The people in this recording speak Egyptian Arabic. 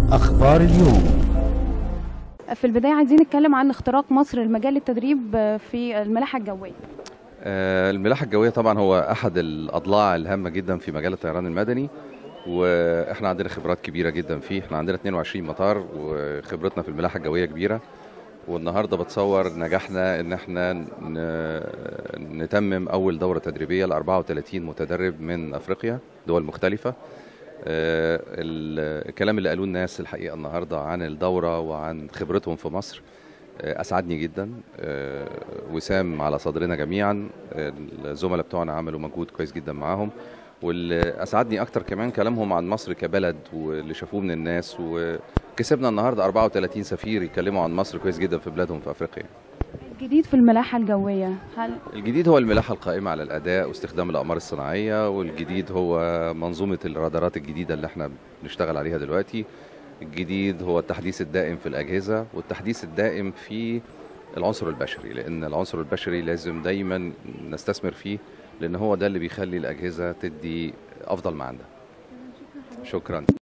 أخبار اليوم في البداية عايزين نتكلم عن اختراق مصر لمجال التدريب في الملاحة الجوية آه، الملاحة الجوية طبعا هو أحد الأضلاع الهامة جدا في مجال الطيران المدني واحنا عندنا خبرات كبيرة جدا فيه احنا عندنا 22 مطار وخبرتنا في الملاحة الجوية كبيرة والنهارده بتصور نجاحنا ان احنا ن- نتمم اول دوره تدريبيه ل 34 متدرب من افريقيا دول مختلفه آه، ال- الكلام اللي قالوه الناس الحقيقه النهارده عن الدوره وعن خبرتهم في مصر آه، اسعدني جدا آه، وسام على صدرنا جميعا آه، الزملاء بتوعنا عملوا مجهود كويس جدا معاهم واللي اسعدني اكتر كمان كلامهم عن مصر كبلد واللي شافوه من الناس وكسبنا النهارده 34 سفير يتكلموا عن مصر كويس جدا في بلادهم في افريقيا الجديد في الملاحة الجوية هل الجديد هو الملاحة القائمة على الأداء واستخدام الأقمار الصناعية والجديد هو منظومة الرادارات الجديدة اللي احنا بنشتغل عليها دلوقتي الجديد هو التحديث الدائم في الأجهزة والتحديث الدائم في العنصر البشري لأن العنصر البشري لازم دايما نستثمر فيه لأن هو ده اللي بيخلي الأجهزة تدي أفضل ما عندها شكرا